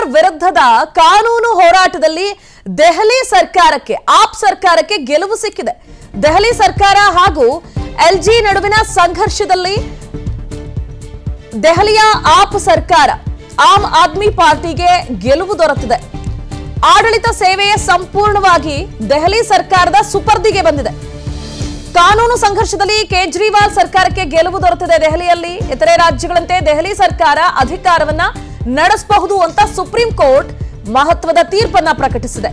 ವಿರುದ್ಧದ ಕಾನೂನು ಹೋರಾಟದಲ್ಲಿ ದೆಹಲಿ ಸರ್ಕಾರಕ್ಕೆ ಆಪ್ ಸರ್ಕಾರಕ್ಕೆ ಗೆಲುವು ಸಿಕ್ಕಿದೆ ದೆಹಲಿ ಸರ್ಕಾರ ಹಾಗೂ ಎಲ್ಜಿ ನಡುವಿನ ಸಂಘರ್ಷದಲ್ಲಿ ದೆಹಲಿಯ ಆಪ್ ಸರ್ಕಾರ ಆಮ್ ಆದ್ಮಿ ಪಾರ್ಟಿಗೆ ಗೆಲುವು ದೊರೆತಿದೆ ಆಡಳಿತ ಸೇವೆಯೇ ಸಂಪೂರ್ಣವಾಗಿ ದೆಹಲಿ ಸರ್ಕಾರದ ಸುಪರ್ದಿಗೆ ಬಂದಿದೆ ಕಾನೂನು ಸಂಘರ್ಷದಲ್ಲಿ ಕೇಜ್ರಿವಾಲ್ ಸರ್ಕಾರಕ್ಕೆ ಗೆಲುವು ದೊರೆತಿದೆ ದೆಹಲಿಯಲ್ಲಿ ಇತರೆ ರಾಜ್ಯಗಳಂತೆ ದೆಹಲಿ ಸರ್ಕಾರ ಅಧಿಕಾರವನ್ನ ನಡೆಸಬಹುದು ಅಂತ ಸುಪ್ರೀಂ ಕೋರ್ಟ್ ಮಹತ್ವದ ತೀರ್ಪನ್ನ ಪ್ರಕಟಿಸಿದೆ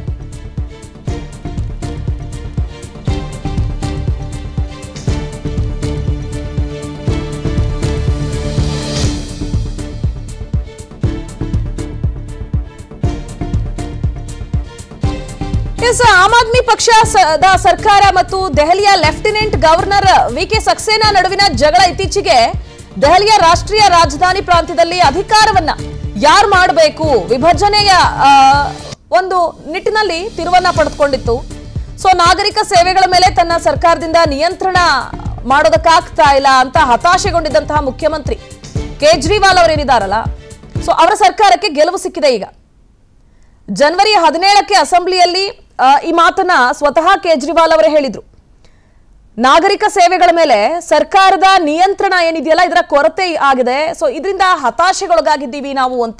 ಎಸ್ ಆಮ್ ಆದ್ಮಿ ಪಕ್ಷದ ಸರ್ಕಾರ ಮತ್ತು ದೆಹಲಿಯ ಲೆಫ್ಟಿನೆಂಟ್ ಗವರ್ನರ್ ವಿ ಕೆ ಸಕ್ಸೇನಾ ನಡುವಿನ ಜಗಳ ಇತ್ತೀಚೆಗೆ ದೆಹಲಿಯ ರಾಷ್ಟ್ರೀಯ ರಾಜಧಾನಿ ಪ್ರಾಂತ್ಯದಲ್ಲಿ ಅಧಿಕಾರವನ್ನ ಯಾರು ಮಾಡಬೇಕು ವಿಭಜನೆಯ ಆ, ಒಂದು ನಿಟ್ಟಿನಲ್ಲಿ ತಿರುವನ್ನ ಪಡೆದುಕೊಂಡಿತ್ತು ಸೊ ನಾಗರಿಕ ಸೇವೆಗಳ ಮೇಲೆ ತನ್ನ ಸರ್ಕಾರದಿಂದ ನಿಯಂತ್ರಣ ಮಾಡೋದಕ್ಕಾಗ್ತಾ ಇಲ್ಲ ಅಂತ ಹತಾಶೆಗೊಂಡಿದ್ದಂತಹ ಮುಖ್ಯಮಂತ್ರಿ ಕೇಜ್ರಿವಾಲ್ ಅವರೇನಿದಾರಲ್ಲ ಸೊ ಅವರ ಸರ್ಕಾರಕ್ಕೆ ಗೆಲುವು ಸಿಕ್ಕಿದೆ ಈಗ ಜನವರಿ ಹದಿನೇಳಕ್ಕೆ ಅಸೆಂಬ್ಲಿಯಲ್ಲಿ ಆ, ಈ ಮಾತನ್ನ ಸ್ವತಃ ಕೇಜ್ರಿವಾಲ್ ಅವರೇ ಹೇಳಿದ್ರು ನಾಗರಿಕ ಸೇವೆಗಳ ಮೇಲೆ ಸರ್ಕಾರದ ನಿಯಂತ್ರಣ ಏನಿದೆಯಲ್ಲ ಇದರ ಕೊರತೆ ಆಗಿದೆ ಸೊ ಇದರಿಂದ ಹತಾಶೆಗೊಳಗಾಗಿದ್ದೀವಿ ನಾವು ಅಂತ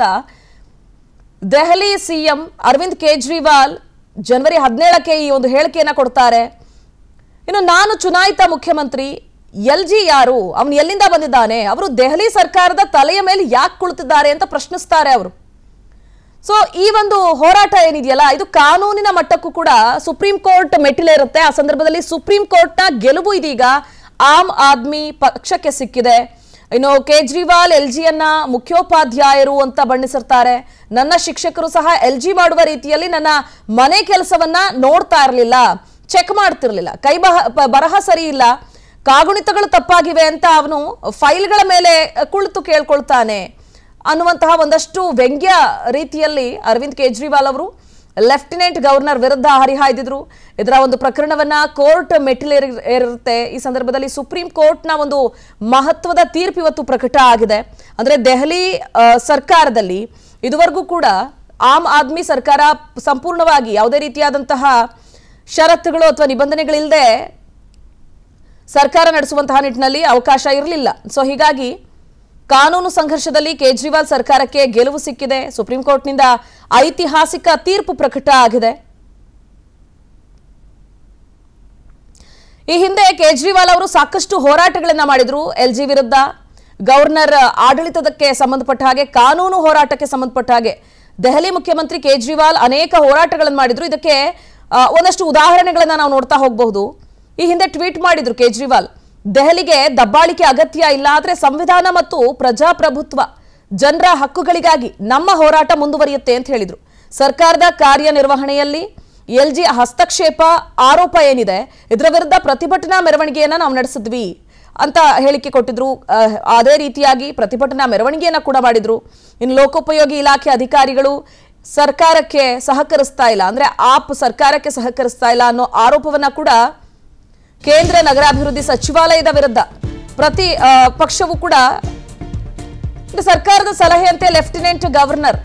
ದೆಹಲಿ ಸಿಎಂ ಅರವಿಂದ್ ಕೇಜ್ರಿವಾಲ್ ಜನವರಿ ಹದಿನೇಳಕ್ಕೆ ಈ ಒಂದು ಹೇಳಿಕೆಯನ್ನ ಕೊಡ್ತಾರೆ ಇನ್ನು ನಾನು ಚುನಾಯಿತ ಮುಖ್ಯಮಂತ್ರಿ ಎಲ್ ಜಿ ಯಾರು ಅವನು ಎಲ್ಲಿಂದ ಬಂದಿದ್ದಾನೆ ಅವರು ದೆಹಲಿ ಸರ್ಕಾರದ ತಲೆಯ ಮೇಲೆ ಯಾಕೆ ಕುಳಿತಿದ್ದಾರೆ ಅಂತ ಪ್ರಶ್ನಿಸ್ತಾರೆ ಅವರು ಸೊ ಈ ಒಂದು ಹೋರಾಟ ಏನಿದೆಯಲ್ಲ ಇದು ಕಾನೂನಿನ ಮಟ್ಟಕ್ಕೂ ಕೂಡ ಸುಪ್ರೀಂ ಕೋರ್ಟ್ ಮೆಟ್ಟಿಲೇರುತ್ತೆ ಆ ಸಂದರ್ಭದಲ್ಲಿ ಸುಪ್ರೀಂ ಕೋರ್ಟ್ನ ಗೆಲುವು ಇದೀಗ ಆಮ್ ಆದ್ಮಿ ಪಕ್ಷಕ್ಕೆ ಸಿಕ್ಕಿದೆ ಇನ್ನು ಕೇಜ್ರಿವಾಲ್ ಎಲ್ ಜಿಯನ್ನ ಮುಖ್ಯೋಪಾಧ್ಯಾಯರು ಅಂತ ಬಣ್ಣಿಸಿರ್ತಾರೆ ನನ್ನ ಶಿಕ್ಷಕರು ಸಹ ಎಲ್ ಜಿ ಮಾಡುವ ರೀತಿಯಲ್ಲಿ ನನ್ನ ಮನೆ ಕೆಲಸವನ್ನ ನೋಡ್ತಾ ಇರಲಿಲ್ಲ ಚೆಕ್ ಮಾಡ್ತಿರ್ಲಿಲ್ಲ ಕೈ ಬಹ ಪ- ಬರಹ ಸರಿ ಇಲ್ಲ ಕಾಗುಣಿತಗಳು ತಪ್ಪಾಗಿವೆ ಅಂತ ಅವನು ಫೈಲ್ಗಳ ಮೇಲೆ ಕುಳಿತು ಕೇಳ್ಕೊಳ್ತಾನೆ ಅನ್ನುವಂತಹ ಒಂದಷ್ಟು ವ್ಯಂಗ್ಯ ರೀತಿಯಲ್ಲಿ ಅರವಿಂದ್ ಕೇಜ್ರಿವಾಲ್ ಅವರು ಲೆಫ್ಟಿನೆಂಟ್ ಗವರ್ನರ್ ವಿರುದ್ಧ ಹರಿಹಾಯ್ದಿದ್ರು ಇದರ ಒಂದು ಪ್ರಕರಣವನ್ನ ಕೋರ್ಟ್ ಮೆಟ್ಟಿಲೇರಿರುತ್ತೆ ಈ ಸಂದರ್ಭದಲ್ಲಿ ಸುಪ್ರೀಂ ಕೋರ್ಟ್ನ ಒಂದು ಮಹತ್ವದ ತೀರ್ಪು ಇವತ್ತು ಪ್ರಕಟ ಆಗಿದೆ ಅಂದ್ರೆ ದೆಹಲಿ ಆ, ಸರ್ಕಾರದಲ್ಲಿ ಇದುವರೆಗೂ ಕೂಡ ಆಮ್ ಆದ್ಮಿ ಸರ್ಕಾರ ಸಂಪೂರ್ಣವಾಗಿ ಯಾವುದೇ ರೀತಿಯಾದಂತಹ ಷರತ್ತುಗಳು ಅಥವಾ ನಿಬಂಧನೆಗಳಿಲ್ಲದೆ ಸರ್ಕಾರ ನಡೆಸುವಂತಹ ನಿಟ್ಟಿನಲ್ಲಿ ಅವಕಾಶ ಇರಲಿಲ್ಲ ಸೊ ಹೀಗಾಗಿ ಕಾನೂನು ಸಂಘರ್ಷದಲ್ಲಿ ಕೇಜ್ರಿವಾಲ್ ಸರ್ಕಾರಕ್ಕೆ ಗೆಲುವು ಸಿಕ್ಕಿದೆ ಸುಪ್ರೀಂ ಕೋರ್ಟ್ನಿಂದ ಐತಿಹಾಸಿಕ ತೀರ್ಪು ಪ್ರಕಟ ಆಗಿದೆ ಈ ಹಿಂದೆ ಕೇಜ್ರಿವಾಲ್ ಅವರು ಸಾಕಷ್ಟು ಹೋರಾಟಗಳನ್ನ ಮಾಡಿದ್ರು ಎಲ್ ಜಿ ವಿರುದ್ಧ ಗವರ್ನರ್ ಆಡಳಿತದಕ್ಕೆ ಸಂಬಂಧಪಟ್ಟ ಹಾಗೆ ಕಾನೂನು ಹೋರಾಟಕ್ಕೆ ಸಂಬಂಧಪಟ್ಟ ಹಾಗೆ ದೆಹಲಿ ಮುಖ್ಯಮಂತ್ರಿ ಕೇಜ್ರಿವಾಲ್ ಅನೇಕ ಹೋರಾಟಗಳನ್ನು ಮಾಡಿದ್ರು ಇದಕ್ಕೆ ಆ, ಒಂದಷ್ಟು ಉದಾಹರಣೆಗಳನ್ನ ನಾವು ನೋಡ್ತಾ ಹೋಗಬಹುದು ಈ ಹಿಂದೆ ಟ್ವೀಟ್ ಮಾಡಿದ್ರು ಕೇಜ್ರಿವಾಲ್ ದೆಹಲಿಗೆ ದಬ್ಬಾಳಿಕೆ ಅಗತ್ಯ ಇಲ್ಲ ಆದ್ರೆ ಸಂವಿಧಾನ ಮತ್ತು ಪ್ರಜಾಪ್ರಭುತ್ವ ಜನರ ಹಕ್ಕುಗಳಿಗಾಗಿ ನಮ್ಮ ಹೋರಾಟ ಮುಂದುವರಿಯುತ್ತೆ ಅಂತ ಹೇಳಿದ್ರು ಸರ್ಕಾರದ ಕಾರ್ಯನಿರ್ವಹಣೆಯಲ್ಲಿ ಎಲ್ ಜಿ ಹಸ್ತಕ್ಷೇಪ ಆರೋಪ ಏನಿದೆ ಇದರ ವಿರುದ್ಧ ಪ್ರತಿಭಟನಾ ಮೆರವಣಿಗೆಯನ್ನ ನಾವು ನಡೆಸಿದ್ವಿ ಅಂತ ಹೇಳಿಕೆ ಕೊಟ್ಟಿದ್ರು ಅಹ್, ಅದೇ ರೀತಿಯಾಗಿ ಪ್ರತಿಭಟನಾ ಮೆರವಣಿಗೆಯನ್ನ ಕೂಡ ಮಾಡಿದ್ರು ಇನ್ನು ಲೋಕೋಪಯೋಗಿ ಇಲಾಖೆ ಅಧಿಕಾರಿಗಳು ಸರ್ಕಾರಕ್ಕೆ ಸಹಕರಿಸ್ತಾ ಇಲ್ಲ ಅಂದ್ರೆ ಆಪ್ ಸರ್ಕಾರಕ್ಕೆ ಸಹಕರಿಸ್ತಾ ಇಲ್ಲ ಅನ್ನೋ ಆರೋಪವನ್ನ ಕೂಡ ಕೇಂದ್ರ ನಗರಾಭಿವೃದ್ಧಿ ಸಚಿವಾಲಯದ ವಿರುದ್ಧ ಪ್ರತಿ ಆ, ಪಕ್ಷವೂ ಕೂಡ ಇದು ಸರ್ಕಾರದ ಸಲಹೆಯಂತೆ ಲೆಫ್ಟಿನೆಂಟ್ ಗವರ್ನರ್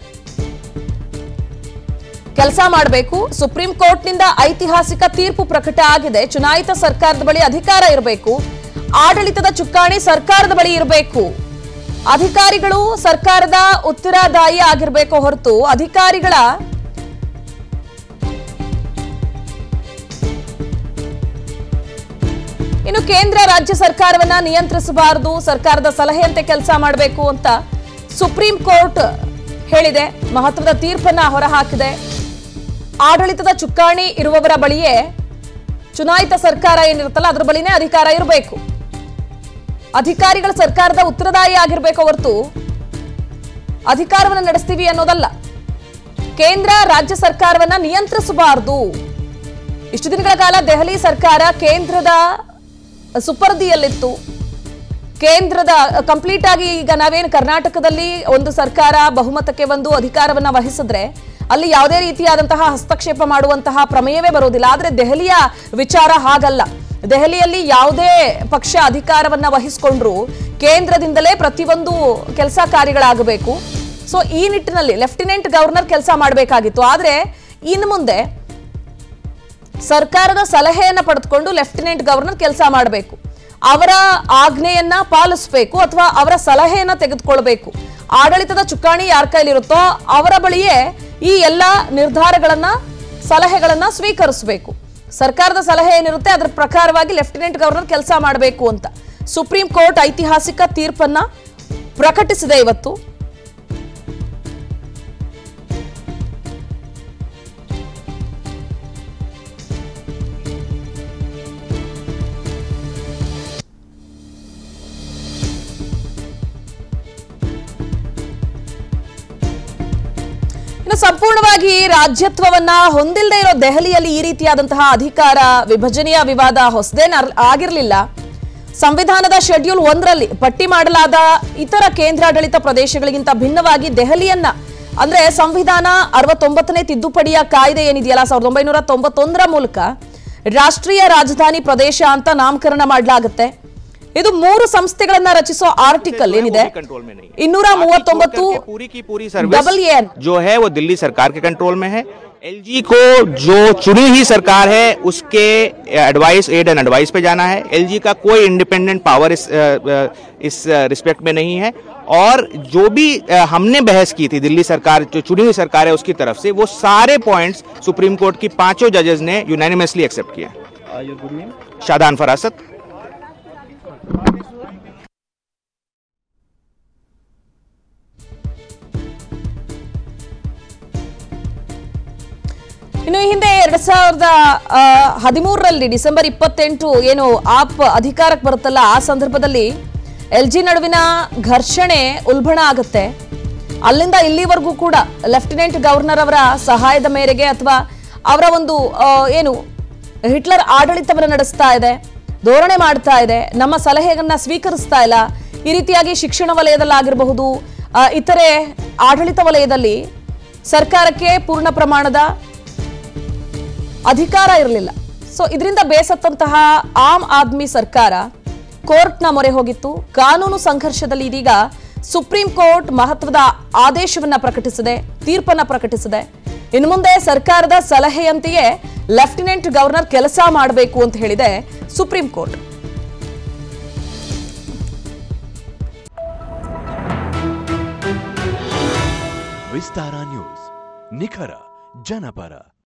ಕೆಲಸ ಮಾಡಬೇಕು ಸುಪ್ರೀಂ ಕೋರ್ಟ್ನಿಂದ ಐತಿಹಾಸಿಕ ತೀರ್ಪು ಪ್ರಕಟ ಆಗಿದೆ ಚುನಾಯಿತ ಸರ್ಕಾರದ ಬಳಿ ಅಧಿಕಾರ ಇರಬೇಕು ಆಡಳಿತದ ಚುಕ್ಕಾಣಿ ಸರ್ಕಾರದ ಬಳಿ ಇರಬೇಕು ಅಧಿಕಾರಿಗಳು ಸರ್ಕಾರದ ಉತ್ತರದಾಯಿ ಆಗಿರಬೇಕು ಹೊರತು ಅಧಿಕಾರಿಗಳ ಇನ್ನು ಕೇಂದ್ರ ರಾಜ್ಯ ಸರ್ಕಾರವನ್ನ ನಿಯಂತ್ರಿಸಬಾರದು ಸರ್ಕಾರದ ಸಲಹೆಯಂತೆ ಕೆಲಸ ಮಾಡಬೇಕು ಅಂತ ಸುಪ್ರೀಂ ಕೋರ್ಟ್ ಹೇಳಿದೆ ಮಹತ್ವದ ತೀರ್ಪನ್ನ ಹೊರಹಾಕಿದೆ ಆಡಳಿತದ ಚುಕ್ಕಾಣಿ ಇರುವವರ ಬಳಿಯೇ ಚುನಾಯಿತ ಸರ್ಕಾರ ಏನಿರುತ್ತಲ್ಲ ಅದ್ರ ಬಳಿನೇ ಅಧಿಕಾರ ಇರಬೇಕು ಅಧಿಕಾರಿಗಳ ಸರ್ಕಾರದ ಉತ್ತರದಾಯಿ ಆಗಿರ್ಬೇಕು ಹೊರತು ಅಧಿಕಾರವನ್ನು ನಡೆಸ್ತೀವಿ ಅನ್ನೋದಲ್ಲ ಕೇಂದ್ರ ರಾಜ್ಯ ಸರ್ಕಾರವನ್ನ ನಿಯಂತ್ರಿಸಬಾರದು ಇಷ್ಟು ದಿನಗಳ ಕಾಲ ದೆಹಲಿ ಸರ್ಕಾರ ಕೇಂದ್ರದ ಸುಪರ್ದಿಯಲ್ಲಿತ್ತು ಕೇಂದ್ರದ ಕಂಪ್ಲೀಟ್ ಆಗಿ ಈಗ ನಾವೇನು ಕರ್ನಾಟಕದಲ್ಲಿ ಒಂದು ಸರ್ಕಾರ ಬಹುಮತಕ್ಕೆ ಒಂದು ಅಧಿಕಾರವನ್ನ ವಹಿಸಿದ್ರೆ ಅಲ್ಲಿ ಯಾವುದೇ ರೀತಿಯಾದಂತಹ ಹಸ್ತಕ್ಷೇಪ ಮಾಡುವಂತಹ ಪ್ರಮೇಯವೇ ಬರೋದಿಲ್ಲ ಆದ್ರೆ ದೆಹಲಿಯ ವಿಚಾರ ಹಾಗಲ್ಲ ದೆಹಲಿಯಲ್ಲಿ ಯಾವುದೇ ಪಕ್ಷ ಅಧಿಕಾರವನ್ನ ವಹಿಸಿಕೊಂಡ್ರು ಕೇಂದ್ರದಿಂದಲೇ ಪ್ರತಿಯೊಂದು ಕೆಲಸ ಕಾರ್ಯಗಳಾಗಬೇಕು ಸೊ ಈ ನಿಟ್ಟಿನಲ್ಲಿ ಲೆಫ್ಟಿನೆಂಟ್ ಗವರ್ನರ್ ಕೆಲಸ ಮಾಡಬೇಕಾಗಿತ್ತು ಆದ್ರೆ ಇನ್ನು ಮುಂದೆ ಸರ್ಕಾರದ ಸಲಹೆಯನ್ನ ಪಡೆದುಕೊಂಡು ಲೆಫ್ಟಿನೆಂಟ್ ಗವರ್ನರ್ ಕೆಲಸ ಮಾಡಬೇಕು ಅವರ ಆಜ್ಞೆಯನ್ನ ಪಾಲಿಸಬೇಕು ಅಥವಾ ಅವರ ಸಲಹೆಯನ್ನ ತೆಗೆದುಕೊಳ್ಬೇಕು ಆಡಳಿತದ ಚುಕ್ಕಾಣಿ ಯಾರ ಕೈಲಿರುತ್ತೋ ಅವರ ಬಳಿಯೇ ಈ ಎಲ್ಲ ನಿರ್ಧಾರಗಳನ್ನ ಸಲಹೆಗಳನ್ನ ಸ್ವೀಕರಿಸಬೇಕು ಸರ್ಕಾರದ ಸಲಹೆ ಏನಿರುತ್ತೆ ಅದರ ಪ್ರಕಾರವಾಗಿ ಲೆಫ್ಟಿನೆಂಟ್ ಗವರ್ನರ್ ಕೆಲಸ ಮಾಡಬೇಕು ಅಂತ ಸುಪ್ರೀಂ ಕೋರ್ಟ್ ಐತಿಹಾಸಿಕ ತೀರ್ಪನ್ನ ಪ್ರಕಟಿಸಿದೆ ಇವತ್ತು ಇನ್ನು ಸಂಪೂರ್ಣವಾಗಿ ರಾಜ್ಯತ್ವವನ್ನ ಹೊಂದಿಲ್ಲದೆ ಇರೋ ದೆಹಲಿಯಲ್ಲಿ ಈ ರೀತಿಯಾದಂತಹ ಅಧಿಕಾರ ವಿಭಜನೆಯ ವಿವಾದ ಹೊಸದೇನ ಆಗಿರಲಿಲ್ಲ ಸಂವಿಧಾನದ ಶೆಡ್ಯೂಲ್ ಒಂದರಲ್ಲಿ ಪಟ್ಟಿ ಮಾಡಲಾದ ಇತರ ಕೇಂದ್ರಾಡಳಿತ ಪ್ರದೇಶಗಳಿಗಿಂತ ಭಿನ್ನವಾಗಿ ದೆಹಲಿಯನ್ನ ಅಂದ್ರೆ ಸಂವಿಧಾನ ಅರವತ್ತೊಂಬತ್ತನೇ ತಿದ್ದುಪಡಿಯ ಕಾಯ್ದೆ ಏನಿದೆಯಲ್ಲ ಸಾವಿರದ ಒಂಬೈನೂರ ತೊಂಬತ್ತೊಂದರ ಮೂಲಕ ರಾಷ್ಟ್ರೀಯ ರಾಜಧಾನಿ ಪ್ರದೇಶ ಅಂತ ನಾಮಕರಣ ಮಾಡಲಾಗುತ್ತೆ ಇದು ಮೂರು ಸಂಸ್ಥೆಗಳನ್ನ ರಚಿಸೋ ಆರ್ಟಿಕಲ್ ಏನಿದೆ कंट्रोल में नहीं है ಇನ್ನೂರ ಮೂವತ್ತೊಂಬತ್ತು बाकी छोड़ करके पूरी की पूरी सर्विस डबल एन जो है वो दिल्ली सरकार के कंट्रोल में है एलजी को जो चुनी हुई सरकार है उसके एडवाइस एड एंड एडवाइस पे जाना है एलजी का कोई इंडिपेंडेंट पावर इस अ, अ, इस रिस्पेक्ट में नहीं है और जो भी अ, हमने बहस की थी दिल्ली सरकार जो चुनी हुई सरकार है उसकी तरफ से वो सारे पॉइंट्स सुप्रीम कोर्ट की पांचों जजेस ने यूनानिमसली एक्सेप्ट किया शादान फरासत ಇನ್ನು ಈ ಹಿಂದೆ ಎರಡ್ ಸಾವಿರದ ಆ, ಹದಿಮೂರರಲ್ಲಿ ಡಿಸೆಂಬರ್ ಇಪ್ಪತ್ತೆಂಟು ಏನು ಆಪ್ ಅಧಿಕಾರಕ್ಕೆ ಬರುತ್ತಲ್ಲ ಆ ಸಂದರ್ಭದಲ್ಲಿ ಎಲ್ ಜಿ ನಡುವಿನ ಘರ್ಷಣೆ ಉಲ್ಬಣ ಆಗುತ್ತೆ ಅಲ್ಲಿಂದ ಇಲ್ಲಿವರೆಗೂ ಕೂಡ ಲೆಫ್ಟಿನೆಂಟ್ ಗವರ್ನರ್ ಅವರ ಸಹಾಯದ ಮೇರೆಗೆ ಅಥವಾ ಅವರ ಒಂದು ಆ, ಏನು ಹಿಟ್ಲರ್ ಆಡಳಿತವನ್ನು ನಡೆಸ್ತಾ ಇದೆ ಧೋರಣೆ ಮಾಡ್ತಾ ಇದೆ ನಮ್ಮ ಸಲಹೆಗಳನ್ನ ಸ್ವೀಕರಿಸ್ತಾ ಇಲ್ಲ ಈ ರೀತಿಯಾಗಿ ಶಿಕ್ಷಣ ವಲಯದಲ್ಲಾಗಿರಬಹುದು ಆ, ಇತರೆ ಆಡಳಿತ ವಲಯದಲ್ಲಿ ಸರ್ಕಾರಕ್ಕೆ ಪೂರ್ಣ ಪ್ರಮಾಣದ ಅಧಿಕಾರ ಇರಲಿಲ್ಲ ಸೊ ಇದರಿಂದ ಬೇಸತ್ತಂತಹ ಆಮ್ ಆದ್ಮಿ ಸರ್ಕಾರ ಕೋರ್ಟ್ನ ಮೊರೆ ಹೋಗಿತ್ತು ಕಾನೂನು ಸಂಘರ್ಷದಲ್ಲಿ ಇದೀಗ ಸುಪ್ರೀಂ ಕೋರ್ಟ್ ಮಹತ್ವದ ಆದೇಶವನ್ನ ಪ್ರಕಟಿಸಿದೆ ತೀರ್ಪನ್ನ ಪ್ರಕಟಿಸಿದೆ ಇನ್ನು ಮುಂದೆ ಸರ್ಕಾರದ ಸಲಹೆಯಂತೆಯೇ ಲೆಫ್ಟಿನೆಂಟ್ ಗವರ್ನರ್ ಕೆಲಸ ಮಾಡಬೇಕು ಅಂತ ಹೇಳಿದೆ ಸುಪ್ರೀಂ ಕೋರ್ಟ್ ವಿಸ್ತಾರ ನ್ಯೂಸ್ ನಿಖರ ಜನಪರ